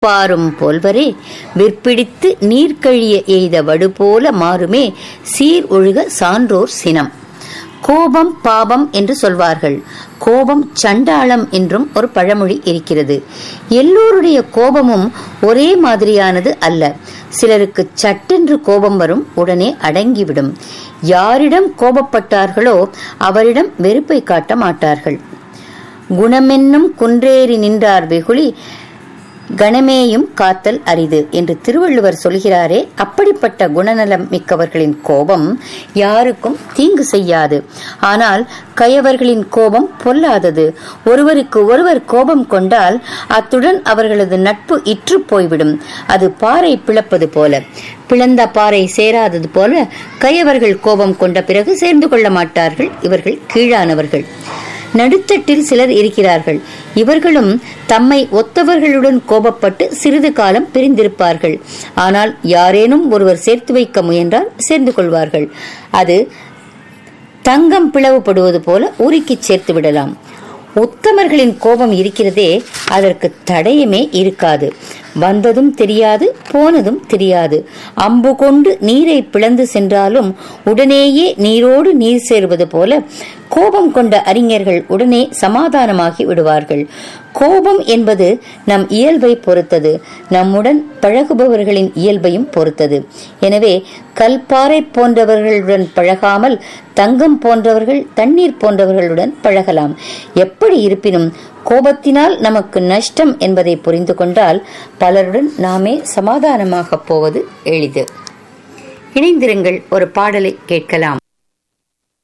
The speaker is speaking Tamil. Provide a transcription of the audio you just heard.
பாரும் போல்வரே விற்பிடித்து நீர்க்கழிய எய்த வடு போல மாறுமே சீர் ஒழுக சான்றோர் சினம் கோபம் பாபம் என்று சொல்வார்கள் கோபம் சண்டாளம் என்றும் ஒரு பழமொழி இருக்கிறது எல்லோருடைய கோபமும் ஒரே மாதிரியானது அல்ல சிலருக்கு சட்டென்று கோபம் வரும் உடனே அடங்கிவிடும் யாரிடம் கோபப்பட்டார்களோ அவரிடம் வெறுப்பை காட்ட மாட்டார்கள் குணமென்னும் குன்றேறி நின்றார் வெகுளி கணமேயும் காத்தல் அரிது என்று திருவள்ளுவர் சொல்கிறாரே அப்படிப்பட்ட குணநலம் மிக்கவர்களின் கோபம் யாருக்கும் தீங்கு செய்யாது ஆனால் கயவர்களின் கோபம் பொல்லாதது ஒருவருக்கு ஒருவர் கோபம் கொண்டால் அத்துடன் அவர்களது நட்பு இற்று போய்விடும் அது பாறை பிளப்பது போல பிளந்த பாறை சேராதது போல கயவர்கள் கோபம் கொண்ட பிறகு சேர்ந்து கொள்ள மாட்டார்கள் இவர்கள் கீழானவர்கள் நடுத்தட்டில் சிலர் இருக்கிறார்கள் இவர்களும் தம்மை ஒத்தவர்களுடன் கோபப்பட்டு சிறிது காலம் பிரிந்திருப்பார்கள் ஆனால் யாரேனும் ஒருவர் சேர்த்து வைக்க முயன்றால் சேர்ந்து கொள்வார்கள் அது தங்கம் பிளவுபடுவது போல உருக்கிச் சேர்த்து விடலாம் உத்தமர்களின் கோபம் இருக்கிறதே அதற்கு தடயமே இருக்காது வந்ததும் தெரியாது போனதும் தெரியாது அம்பு கொண்டு நீரை பிளந்து சென்றாலும் உடனேயே நீரோடு நீர் சேருவது போல கோபம் கொண்ட அறிஞர்கள் உடனே சமாதானமாகி விடுவார்கள் கோபம் என்பது நம் இயல்பை பொறுத்தது நம்முடன் பழகுபவர்களின் இயல்பையும் பொறுத்தது எனவே கல்பாறை போன்றவர்களுடன் பழகாமல் தங்கம் போன்றவர்கள் தண்ணீர் போன்றவர்களுடன் பழகலாம் எப்படி இருப்பினும் கோபத்தினால் நமக்கு நஷ்டம் என்பதை புரிந்து கொண்டால் பலருடன் நாமே சமாதானமாக போவது எளிது இணைந்திருங்கள் ஒரு பாடலை கேட்கலாம்